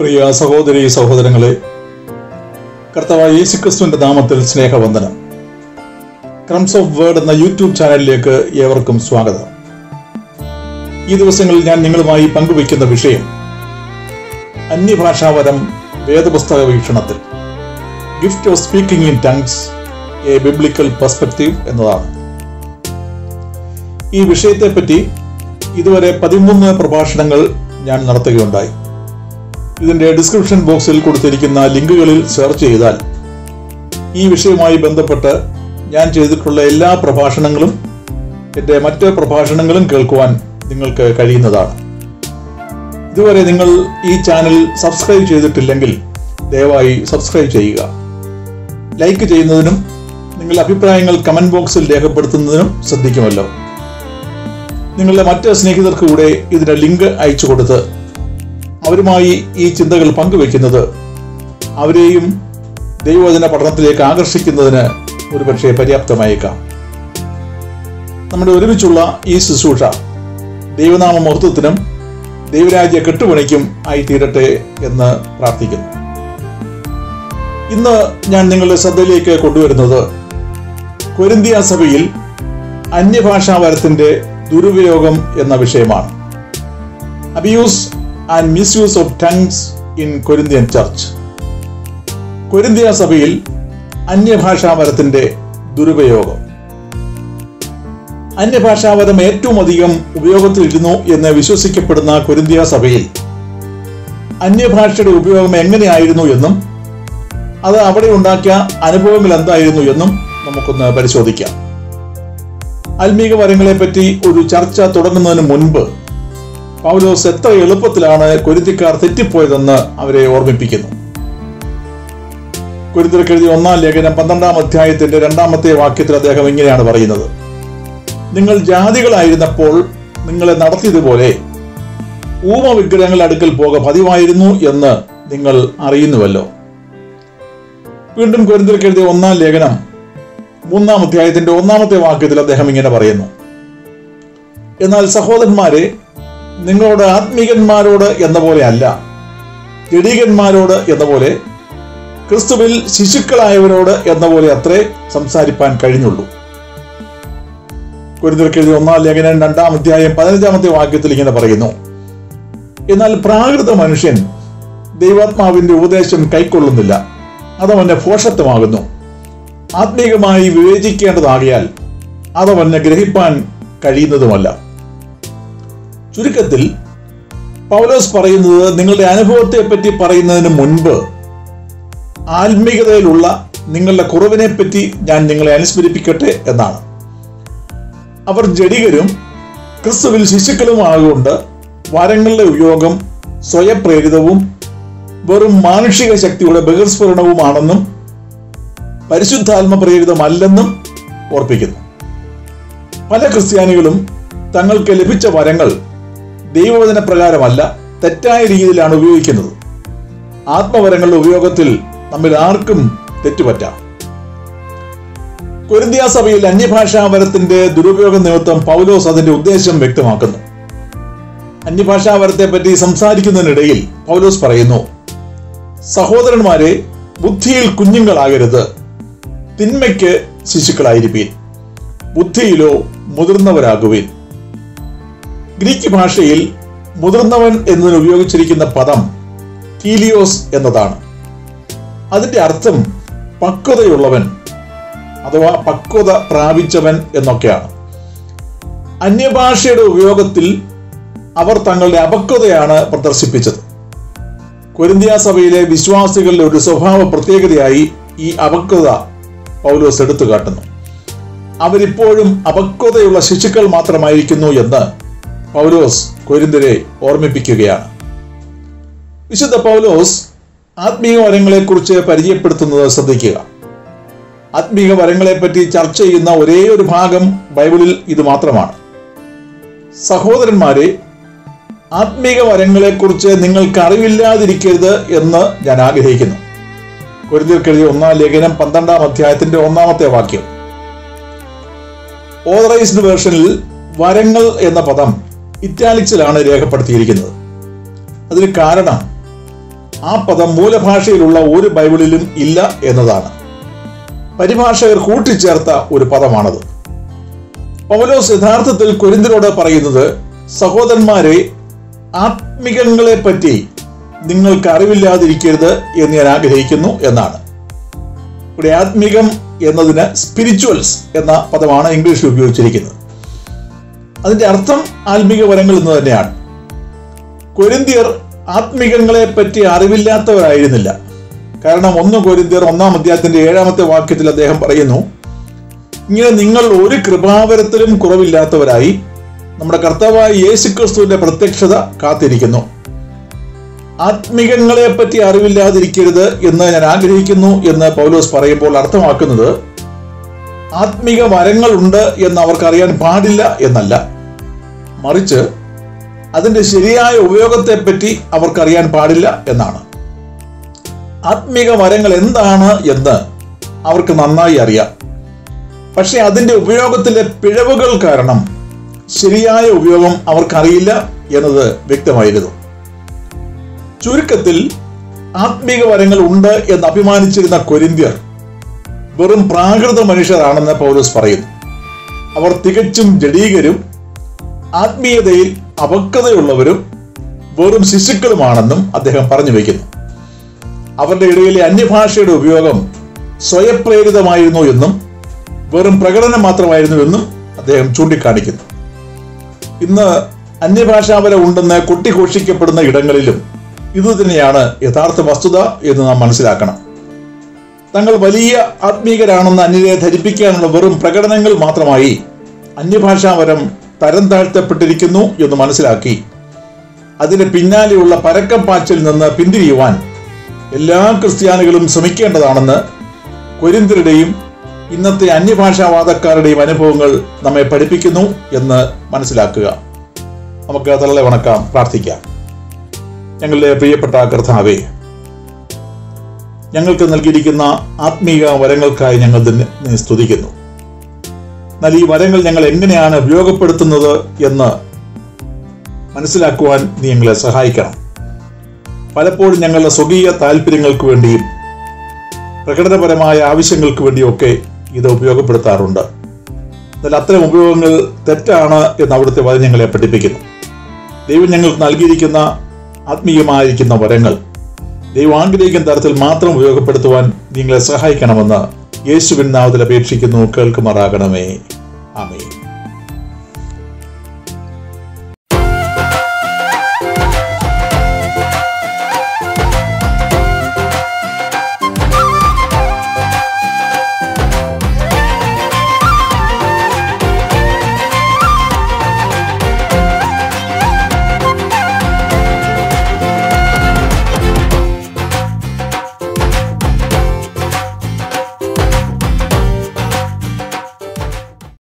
പ്രിയ സഹോദരി സഹോദരങ്ങളെ കർത്താവായ യേശുക്രിസ്തുവിന്റെ നാമത്തിൽ സ്നേഹവന്ദനം ക്രംസ് ഓഫ് വേർഡ് എന്ന യൂട്യൂബ് ചാനലിലേക്ക് ഏവർക്കും സ്വാഗതം ഈ ദിവസങ്ങളിൽ ഞാൻ നിങ്ങളുമായി പങ്കുവയ്ക്കുന്ന വിഷയം അന്യഭാഷാപരം വേദപുസ്തക വീക്ഷണത്തിൽ gift of speaking in tongues a biblical perspective എന്നതാണ് ഈ വിഷയത്തെപ്പറ്റി ഇതുവരെ പതിമൂന്ന് പ്രഭാഷണങ്ങൾ ഞാൻ നടത്തുകയുണ്ടായി ഇതിന്റെ ഡിസ്ക്രിപ്ഷൻ ബോക്സിൽ കൊടുത്തിരിക്കുന്ന ലിങ്കുകളിൽ സെർച്ച് ചെയ്താൽ ഈ വിഷയവുമായി ബന്ധപ്പെട്ട് ഞാൻ ചെയ്തിട്ടുള്ള എല്ലാ പ്രഭാഷണങ്ങളും എൻ്റെ മറ്റ് പ്രഭാഷണങ്ങളും കേൾക്കുവാൻ നിങ്ങൾക്ക് കഴിയുന്നതാണ് ഇതുവരെ നിങ്ങൾ ഈ ചാനൽ സബ്സ്ക്രൈബ് ചെയ്തിട്ടില്ലെങ്കിൽ ദയവായി സബ്സ്ക്രൈബ് ചെയ്യുക ലൈക്ക് ചെയ്യുന്നതിനും നിങ്ങളുടെ അഭിപ്രായങ്ങൾ കമന്റ് ബോക്സിൽ രേഖപ്പെടുത്തുന്നതിനും ശ്രദ്ധിക്കുമല്ലോ നിങ്ങളുടെ മറ്റ് സ്നേഹിതർക്ക് കൂടെ ഇതിന്റെ ലിങ്ക് അയച്ചു കൊടുത്ത് അവരുമായി ഈ ചിന്തകൾ പങ്കുവെക്കുന്നത് അവരെയും ദൈവവചന പഠനത്തിലേക്ക് ആകർഷിക്കുന്നതിന് ഒരുപക്ഷെ പര്യാപ്തമായേക്കാം നമ്മുടെ ഒരുമിച്ചുള്ള ഈ ശുശ്രൂഷ ദൈവനാമ മഹത്വത്തിനും ദൈവരാജ്യ കെട്ടുപണിക്കും ആയി തീരട്ടെ എന്ന് പ്രാർത്ഥിക്കുന്നു ഇന്ന് ഞാൻ നിങ്ങളുടെ ശ്രദ്ധയിലേക്ക് കൊണ്ടുവരുന്നത് കൊരിന്തിയ സഭയിൽ അന്യഭാഷാവരത്തിന്റെ ദുരുപയോഗം എന്ന വിഷയമാണ് abuse and misuse of tongues in Corinthian church കൊരിന്തിയ സഭയിൽ അന്യഭാഷാവരത്തിന്റെ ദുരുപയോഗം അന്യഭാഷാവരം ഏറ്റവും അധികം ഉപയോഗത്തിലിരുന്നു എന്ന് വിശ്വസിക്കപ്പെടുന്ന കൊരിന്തിയ സഭയിൽ അന്യഭാഷയുടെ ഉപയോഗം എങ്ങനെയായിരുന്നു എന്നും അത് അവിടെ ഉണ്ടാക്കിയ അനുഭവങ്ങൾ എന്തായിരുന്നു എന്നും നമുക്കൊന്ന് പരിശോധിക്കാം ആത്മീക വരങ്ങളെ പറ്റി ഒരു ചർച്ച തുടങ്ങുന്നതിന് മുൻപ് പൗലോസ് എത്ര എളുപ്പത്തിലാണ് കൊരിന്തിക്കാർ തെറ്റിപ്പോയതെന്ന് അവരെ ഓർമ്മിപ്പിക്കുന്നു കൊരിന്തിർക്ക് എഴുതിയ ഒന്നാം ലേഖനം പന്ത്രണ്ടാം അധ്യായത്തിന്റെ രണ്ടാമത്തെ വാക്യത്തിൽ അദ്ദേഹം ഇങ്ങനെയാണ് പറയുന്നത് നിങ്ങൾ ജാതികളായിരുന്നപ്പോൾ നിങ്ങളെ നടത്തിയതുപോലെ ഊമ വിഗ്രഹങ്ങളുടെ അടുക്കൽ പോക പതിവായിരുന്നു എന്ന് നിങ്ങൾ അറിയുന്നുവല്ലോ വീണ്ടും കൊരിന്തിർക്ക് എഴുതിയ ഒന്നാം ലേഖനം മൂന്നാം അധ്യായത്തിന്റെ ഒന്നാമത്തെ വാക്യത്തിൽ അദ്ദേഹം ഇങ്ങനെ പറയുന്നു എന്നാൽ സഹോദരന്മാരെ നിങ്ങളോട് ആത്മീകന്മാരോട് എന്ന പോലെ അല്ല ജഡീകന്മാരോട് എന്ന പോലെ ക്രിസ്തുവിൽ ശിശുക്കളായവരോട് എന്ന പോലെ അത്രേ സംസാരിപ്പാൻ കഴിഞ്ഞുള്ളൂ കുരുതിർക്കെഴുതി ഒന്നാം ലേഖനം രണ്ടാം അധ്യായം പതിനഞ്ചാമത്തെ വാക്യത്തിൽ ഇങ്ങനെ പറയുന്നു എന്നാൽ പ്രാകൃത മനുഷ്യൻ ദൈവാത്മാവിന്റെ ഉപദേശം കൈക്കൊള്ളുന്നില്ല അതവന്റെ ഭോഷത്വമാകുന്നു ആത്മീകമായി വിവേചിക്കേണ്ടതാകിയാൽ അതവന് ഗ്രഹിപ്പാൻ കഴിയുന്നതുമല്ല ചുരുക്കത്തിൽ പൗലോസ് പറയുന്നത് നിങ്ങളുടെ അനുഭവത്തെ പറ്റി പറയുന്നതിന് മുൻപ് ആത്മീകതയിലുള്ള നിങ്ങളുടെ കുറവിനെ പറ്റി ഞാൻ നിങ്ങളെ അനുസ്മരിപ്പിക്കട്ടെ എന്നാണ് അവർ ജഡികരും ക്രിസ്തുവിൽ ശിശുക്കളുമാകൊണ്ട് വരങ്ങളുടെ ഉപയോഗം സ്വയപ്രേരിതവും വെറും മാനുഷിക ശക്തിയുടെ ബഹിർസ്ഫുരണവുമാണെന്നും പരിശുദ്ധാത്മ പ്രേരിതമല്ലെന്നും ഓർപ്പിക്കുന്നു പല ക്രിസ്ത്യാനികളും തങ്ങൾക്ക് ലഭിച്ച വരങ്ങൾ ദൈവവചന പ്രകാരമല്ല തെറ്റായ രീതിയിലാണ് ഉപയോഗിക്കുന്നത് ആത്മവരങ്ങളുടെ ഉപയോഗത്തിൽ നമ്മിൽ ആർക്കും തെറ്റുപറ്റാം കൊരിന്തിയ സഭയിൽ അന്യഭാഷാവരത്തിന്റെ ദുരുപയോഗം നിമിത്തം പൗലോസ് അതിന്റെ ഉദ്ദേശം വ്യക്തമാക്കുന്നു അന്യഭാഷാവരത്തെ പറ്റി സംസാരിക്കുന്നതിനിടയിൽ പൗലോസ് പറയുന്നു സഹോദരന്മാരെ ബുദ്ധിയിൽ കുഞ്ഞുങ്ങളാകരുത് തിന്മയ്ക്ക് ശിശുക്കളായിരിപ്പീൻ ബുദ്ധിയിലോ മുതിർന്നവരാകുവിൻ ഗ്രീക്ക് ഭാഷയിൽ മുതിർന്നവൻ എന്നതിന് ഉപയോഗിച്ചിരിക്കുന്ന പദം കീലിയോസ് എന്നതാണ് അതിന്റെ അർത്ഥം പക്വതയുള്ളവൻ അഥവാ പക്വത പ്രാപിച്ചവൻ എന്നൊക്കെയാണ് അന്യഭാഷയുടെ ഉപയോഗത്തിൽ അവർ തങ്ങളുടെ അപക്വതയാണ് പ്രദർശിപ്പിച്ചത് കൊരിന്തിയ സഭയിലെ വിശ്വാസികളുടെ ഒരു സ്വഭാവ പ്രത്യേകതയായി ഈ അപക്വത പൗലോസ് എടുത്തു കാട്ടുന്നു അവരിപ്പോഴും അപക്വതയുള്ള ശിശുക്കൾ മാത്രമായിരിക്കുന്നു എന്ന് പൗലോസ് കൊരിന്തിരെ ഓർമ്മിപ്പിക്കുകയാണ് വിശുദ്ധ പൗലോസ് ആത്മീയ വരങ്ങളെക്കുറിച്ച് പരിചയപ്പെടുത്തുന്നത് ശ്രദ്ധിക്കുക ആത്മീക വരങ്ങളെപ്പറ്റി ചർച്ച ചെയ്യുന്ന ഒരേ ഒരു ഭാഗം ബൈബിളിൽ ഇത് മാത്രമാണ് സഹോദരന്മാരെ ആത്മീക വരങ്ങളെക്കുറിച്ച് നിങ്ങൾക്ക് അറിവില്ലാതിരിക്കരുത് എന്ന് ഞാൻ ആഗ്രഹിക്കുന്നു കൊരിന്തിർക്കെഴുതിയ ഒന്നാം ലേഖനം പന്ത്രണ്ടാം അധ്യായത്തിന്റെ ഒന്നാമത്തെ വാക്യം ഓതറൈസ്ഡ് വേർഷനിൽ വരങ്ങൾ എന്ന പദം ഇറ്റാലിക്സിലാണ് രേഖപ്പെടുത്തിയിരിക്കുന്നത് അതിന് കാരണം ആ പദം മൂലഭാഷയിലുള്ള ഒരു ബൈബിളിലും ഇല്ല എന്നതാണ് പരിഭാഷകർ കൂട്ടിച്ചേർത്ത ഒരു പദമാണത് പൗലോസ് യഥാർത്ഥത്തിൽ കൊരിന്തിനോട് പറയുന്നത് സഹോദരന്മാരെ ആത്മികങ്ങളെ പറ്റി നിങ്ങൾക്ക് അറിവില്ലാതിരിക്കരുത് എന്ന് ഞാൻ ആഗ്രഹിക്കുന്നു എന്നാണ് ഇവിടെ ആത്മികം എന്നതിന് സ്പിരിച്വൽസ് എന്ന പദമാണ് ഇംഗ്ലീഷിൽ ഉപയോഗിച്ചിരിക്കുന്നത് അതിന്റെ അർത്ഥം ആത്മിക വരങ്ങൾ എന്ന് തന്നെയാണ് കൊരിന്തിയർ ആത്മികങ്ങളെ പറ്റി അറിവില്ലാത്തവരായിരുന്നില്ല കാരണം ഒന്ന് കൊരിന്തിയർ ഒന്നാം അധ്യായത്തിന്റെ ഏഴാമത്തെ വാക്യത്തിൽ അദ്ദേഹം പറയുന്നു ഇങ്ങനെ നിങ്ങൾ ഒരു കൃപാവരത്തിലും കുറവില്ലാത്തവരായി നമ്മുടെ കർത്താവായ യേശുക്രിസ്തുവിന്റെ പ്രത്യക്ഷത കാത്തിരിക്കുന്നു ആത്മികങ്ങളെ പറ്റി അറിവില്ലാതിരിക്കരുത് എന്ന് ഞാൻ ആഗ്രഹിക്കുന്നു എന്ന് പൗലോസ് പറയുമ്പോൾ അർത്ഥമാക്കുന്നത് ആത്മിക വരങ്ങളുണ്ട് എന്ന് അവർക്കറിയാൻ പാടില്ല എന്നല്ല മറിച്ച് അതിന്റെ ശരിയായ ഉപയോഗത്തെപ്പറ്റി അവർക്കറിയാൻ പാടില്ല എന്നാണ് ആത്മിക വരങ്ങൾ എന്താണ് എന്ന് അവർക്ക് നന്നായി അറിയാം പക്ഷെ അതിന്റെ ഉപയോഗത്തിലെ പിഴവുകൾ കാരണം ശരിയായ ഉപയോഗം അവർക്കറിയില്ല എന്നത് വ്യക്തമായിരുന്നു ചുരുക്കത്തിൽ ആത്മീക വരങ്ങൾ ഉണ്ട് എന്ന് അഭിമാനിച്ചിരുന്ന കൊരിന്ത്യർ വെറും പ്രാകൃത മനുഷ്യരാണെന്ന് പൗലോസ് പറയുന്നു അവർ തികച്ചും ജഡീകരും ആത്മീയതയിൽ അപക്വതയുള്ളവരും വെറും ശിശുക്കളുമാണെന്നും അദ്ദേഹം പറഞ്ഞു വയ്ക്കുന്നു അവരുടെ ഇടയിലെ അന്യഭാഷയുടെ ഉപയോഗം സ്വയപ്രേരിതമായിരുന്നു എന്നും വെറും പ്രകടനം മാത്രമായിരുന്നു എന്നും അദ്ദേഹം ചൂണ്ടിക്കാണിക്കുന്നു ഇന്ന് അന്യഭാഷാപരം ഉണ്ടെന്ന് കൊട്ടിഘോഷിക്കപ്പെടുന്ന ഇടങ്ങളിലും ഇതുതന്നെയാണ് യഥാർത്ഥ വസ്തുത എന്ന് നാം മനസ്സിലാക്കണം തങ്ങൾ വലിയ ആത്മീകരാണെന്ന് അന്യരെ ധരിപ്പിക്കാനുള്ള വെറും പ്രകടനങ്ങൾ മാത്രമായി അന്യഭാഷാപരം തരം താഴ്ത്തപ്പെട്ടിരിക്കുന്നു എന്ന് മനസ്സിലാക്കി അതിന് പിന്നാലെയുള്ള പരക്കം പാച്ചിൽ നിന്ന് പിന്തിരിയുവാൻ എല്ലാ ക്രിസ്ത്യാനികളും ശ്രമിക്കേണ്ടതാണെന്ന് കൊരിന്തിരുടെയും ഇന്നത്തെ അന്യഭാഷാവാദക്കാരുടെയും അനുഭവങ്ങൾ നമ്മെ പഠിപ്പിക്കുന്നു എന്ന് മനസ്സിലാക്കുക നമുക്ക് തള്ളെ വണക്കാം പ്രാർത്ഥിക്കാം ഞങ്ങളുടെ പ്രിയപ്പെട്ട കർത്താവേ ഞങ്ങൾക്ക് നൽകിയിരിക്കുന്ന ആത്മീയ വരങ്ങൾക്കായി ഞങ്ങൾ നിന്നെ സ്തുതിക്കുന്നു എന്നാൽ ഈ വരങ്ങൾ ഞങ്ങൾ എങ്ങനെയാണ് ഉപയോഗപ്പെടുത്തുന്നത് എന്ന് മനസ്സിലാക്കുവാൻ നീ ഞങ്ങളെ സഹായിക്കണം പലപ്പോഴും ഞങ്ങളുടെ സ്വകീയ താല്പര്യങ്ങൾക്ക് വേണ്ടിയും പ്രകടനപരമായ ആവശ്യങ്ങൾക്ക് വേണ്ടിയൊക്കെ ഇത് ഉപയോഗപ്പെടുത്താറുണ്ട് എന്നാൽ അത്തരം ഉപയോഗങ്ങൾ തെറ്റാണ് എന്ന് അവിടുത്തെ വചനം ഞങ്ങളെ പഠിപ്പിക്കുന്നു ദൈവം ഞങ്ങൾക്ക് നൽകിയിരിക്കുന്ന ആത്മീയമായിരിക്കുന്ന വരങ്ങൾ ദൈവം ആഗ്രഹിക്കുന്ന തരത്തിൽ മാത്രം ഉപയോഗപ്പെടുത്തുവാൻ നിങ്ങളെ സഹായിക്കണമെന്ന് യേശുവിൻ നാമത്തിൽ അപേക്ഷിക്കുന്നു കേൾക്കുമാറാകണമേ ആമേ